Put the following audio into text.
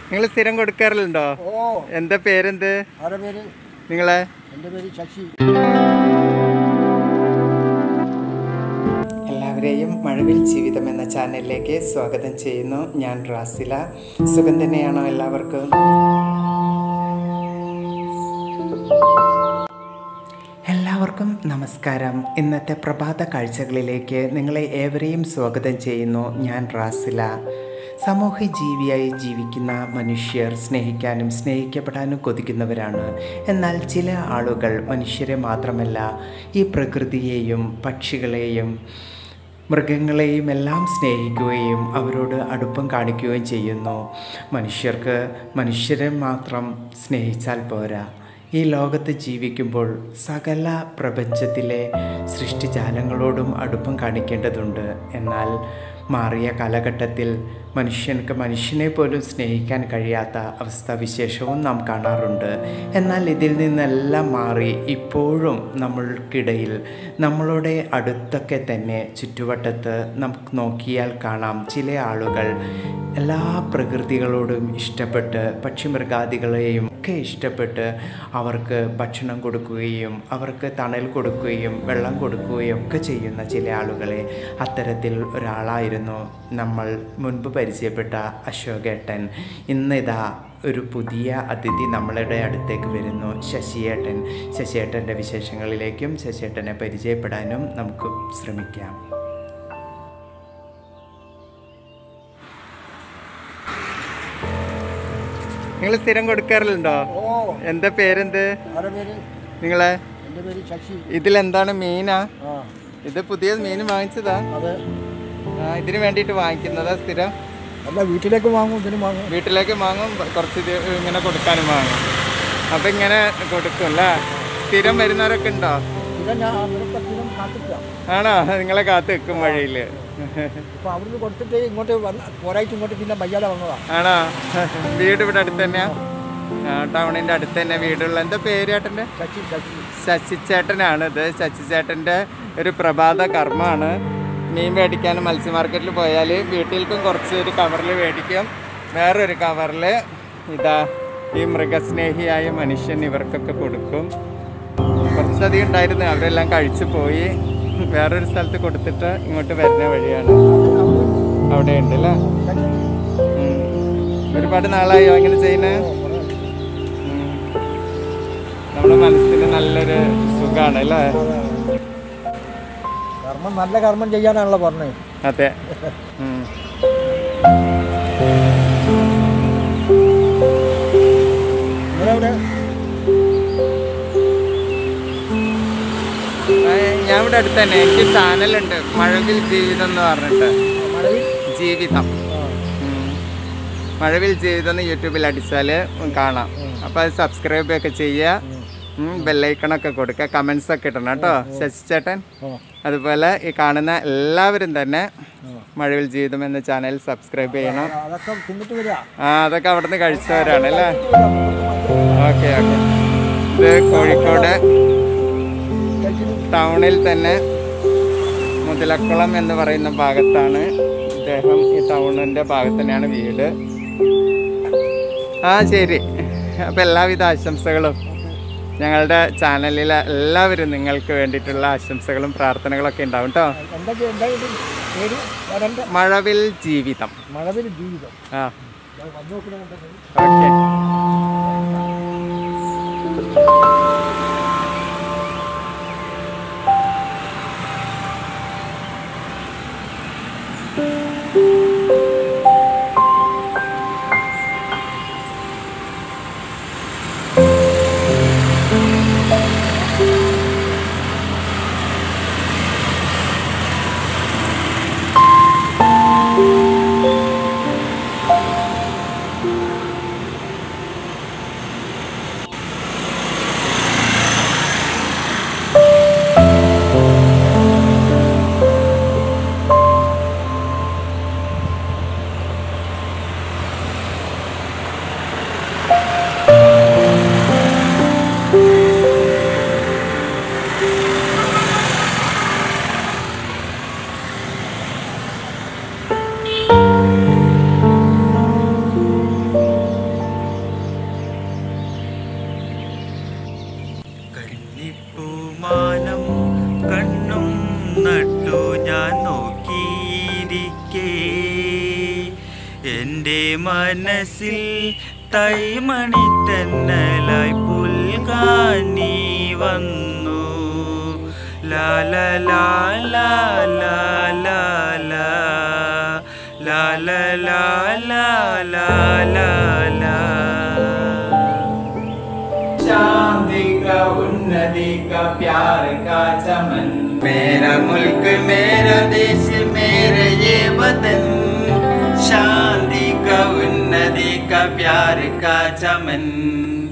നിങ്ങൾ സ്ഥിരം കൊടുക്കാറില്ലുണ്ടോ ഓ എന്താ പേരെന്ത് ആരുടെ പേര് നിങ്ങളെ എൻ്റെ പേര് ശശി എല്ലാവരെയും മഴവിൽ ജീവിതം എന്ന ചാനലിലേക്ക് സ്വാഗതം ചെയ്യുന്നു ഞാൻ റാസില സുഖം തന്നെയാണോ എല്ലാവർക്കും എല്ലാവർക്കും നമസ്കാരം ഇന്നത്തെ പ്രഭാത കാഴ്ചകളിലേക്ക് നിങ്ങളെ ഏവരെയും സ്വാഗതം ചെയ്യുന്നു ഞാൻ റാസില സാമൂഹ്യ ജീവിയായി ജീവിക്കുന്ന മനുഷ്യർ സ്നേഹിക്കാനും സ്നേഹിക്കപ്പെടാനും കൊതിക്കുന്നവരാണ് എന്നാൽ ചില ആളുകൾ മനുഷ്യരെ മാത്രമല്ല ഈ പ്രകൃതിയെയും പക്ഷികളെയും മൃഗങ്ങളെയും എല്ലാം സ്നേഹിക്കുകയും അവരോട് അടുപ്പം കാണിക്കുകയും ചെയ്യുന്നു മനുഷ്യർക്ക് മനുഷ്യരെ മാത്രം സ്നേഹിച്ചാൽ പോരാ ഈ ലോകത്ത് ജീവിക്കുമ്പോൾ സകല പ്രപഞ്ചത്തിലെ സൃഷ്ടിജാലങ്ങളോടും അടുപ്പം കാണിക്കേണ്ടതുണ്ട് എന്നാൽ മാറിയ കാലഘട്ടത്തിൽ മനുഷ്യർക്ക് മനുഷ്യനെ പോലും സ്നേഹിക്കാൻ കഴിയാത്ത അവസ്ഥാവിശേഷവും നാം കാണാറുണ്ട് എന്നാൽ ഇതിൽ നിന്നെല്ലാം മാറി ഇപ്പോഴും നമ്മൾക്കിടയിൽ നമ്മളുടെ അടുത്തൊക്കെ തന്നെ ചുറ്റുവട്ടത്ത് നമുക്ക് നോക്കിയാൽ കാണാം ചില ആളുകൾ എല്ലാ പ്രകൃതികളോടും ഇഷ്ടപ്പെട്ട് പക്ഷിമൃഗാദികളെയും ഒക്കെ ഇഷ്ടപ്പെട്ട് അവർക്ക് ഭക്ഷണം കൊടുക്കുകയും അവർക്ക് തണൽ കൊടുക്കുകയും വെള്ളം കൊടുക്കുകയും ഒക്കെ ചെയ്യുന്ന ചില ആളുകളെ അത്തരത്തിൽ ഒരാളായിരുന്നു നമ്മൾ മുൻപ് പരിചയപ്പെട്ട അശോകേട്ടൻ ഇന്നിതാ ഒരു പുതിയ അതിഥി നമ്മളുടെ അടുത്തേക്ക് വരുന്നു ശശിയേട്ടൻ ശശിയേട്ടൻ്റെ വിശേഷങ്ങളിലേക്കും ശശിയേട്ടനെ പരിചയപ്പെടാനും നമുക്ക് ശ്രമിക്കാം നിങ്ങൾ സ്ഥിരം കൊടുക്കാറില്ലുണ്ടോ ഓ എന്താ പേരെന്ത് ആരുടെ പേര് നിങ്ങളെ എൻ്റെ പേര് ശശി ഇതിലെന്താണ് മീനാ ആ ഇത് പുതിയ മീൻ വാങ്ങിച്ചതാ അത് ആ, ഇതിന് വേണ്ടിയിട്ട് വാങ്ങിക്കുന്നതാ സ്ഥിരം അല്ല വീട്ടിലേക്ക് വാങ്ങും ഇതിനും വാങ്ങും വീട്ടിലേക്ക് വാങ്ങും കുറച്ച് ഇത് ഇങ്ങനെ കൊടുക്കാനും വാങ്ങും അപ്പം ഇങ്ങനെ കൊടുക്കും അല്ലേ സ്ഥിരം വരുന്നവരൊക്കെ ഉണ്ടോ സ്ഥിരം ഞാൻ അവരൊക്കെ സ്ഥിരം കാത്തിക്കാം ആണോ നിങ്ങളെ കാത്ത് വെക്കും വഴിയിൽ ഇപ്പൊ അവിടുന്ന് കൊടുത്തിട്ട് ഇങ്ങോട്ട് വന്ന ഒരാഴ്ച ഇങ്ങോട്ട് പിന്നെ വയ്യാതെ വന്നതാ ആണോ വീട് ഇവിടെ അടുത്ത് തന്നെയാ ആ ടൗണിൻ്റെ അടുത്ത് തന്നെ വീടുള്ള എന്താ പേര് ചേട്ടൻ്റെ ശശി ശശി ശശിച്ചേട്ടനാണ് ഇത് ശശിച്ചേട്ടൻ്റെ ഒരു പ്രഭാത കർമ്മമാണ് മീൻ മേടിക്കാനും മത്സ്യ മാർക്കറ്റിൽ പോയാൽ വീട്ടിലേക്കും കുറച്ച് ഒരു കവറിൽ മേടിക്കും വേറൊരു കവറിൽ ഇതാ ഈ മൃഗസ്നേഹിയായ മനുഷ്യൻ ഇവർക്കൊക്കെ കൊടുക്കും കുറച്ചധികം ഉണ്ടായിരുന്നു അവരെല്ലാം കഴിച്ചു പോയി വേറൊരു സ്ഥലത്ത് കൊടുത്തിട്ട് ഇങ്ങോട്ട് വരുന്ന വഴിയാണ് അവിടെ ഉണ്ട് അല്ലേ ഉം. ഒരുപാട് നാളായോ അങ്ങനെ ചെയ്യുന്നത് നമ്മുടെ മനസ്സിന് നല്ലൊരു സുഖമാണ് അല്ലേ കർമ്മം നല്ല കർമ്മം ചെയ്യാനാണല്ലോ പറഞ്ഞത് അതെ ഉം. നിങ്ങളെവിടെ ആ, ഞാൻ ഇവിടെ അടുത്ത് തന്നെ എനിക്ക് ചാനലുണ്ട് മഴവിൽ ജീവിതം എന്ന് പറഞ്ഞിട്ട് മഴവിൽ ജീവിതം ആ ഉം. മഴവിൽ ജീവിതം എന്ന് യൂട്യൂബിൽ അടിച്ചാൽ കാണാം അപ്പോൾ അത് സബ്സ്ക്രൈബ് ഒക്കെ ചെയ്യുക ബെല്ലൈക്കണൊക്കെ കൊടുക്കുക കമൻസ് ഒക്കെ ഇടണം കേട്ടോ ശശി ചേട്ടൻ ആ അതുപോലെ ഈ കാണുന്ന എല്ലാവരും തന്നെ മഴവിൽ ജീവിതം എന്ന ചാനൽ സബ്സ്ക്രൈബ് ചെയ്യണം അതൊക്കെ തിന്നിട്ട് വരിക ആ അതൊക്കെ അവിടെ നിന്ന് കഴിച്ചവരാണ് അല്ലേ ഓക്കെ ഓക്കെ ഇത് കോഴിക്കോട് ടൗണിൽ തന്നെ മുതലക്കുളം എന്ന് പറയുന്ന ഭാഗത്താണ് ഇദ്ദേഹം ഈ ടൗണിൻ്റെ ഭാഗത്ത് തന്നെയാണ് വീട് ആ ശരി അപ്പം എല്ലാവിധ ആശംസകളും ഞങ്ങളുടെ ചാനലിലെ എല്ലാവരും നിങ്ങൾക്ക് വേണ്ടിയിട്ടുള്ള ആശംസകളും പ്രാർത്ഥനകളൊക്കെ ഉണ്ടാവും കേട്ടോ എന്തൊക്കെ എന്തായാലും പേര് വരണ്ട മഴവിൽ ജീവിതം മഴവിൽ ജീവിതം ആ ഞാൻ വന്നു നോക്കണമെന്നുണ്ടെങ്കിൽ ഓക്കെ എൻ്റെ മനസ്സിൽ തൈമണി തന്നലായി പുൽകാൻ നീ വന്നു ലാല ലാല ലാല ലാല ലാല ലാല शांति का उन्नति का प्यार का चमन मेरा मुल्क मेरा देश मेरे ये वतन शांति का उन्नति का प्यार का चमन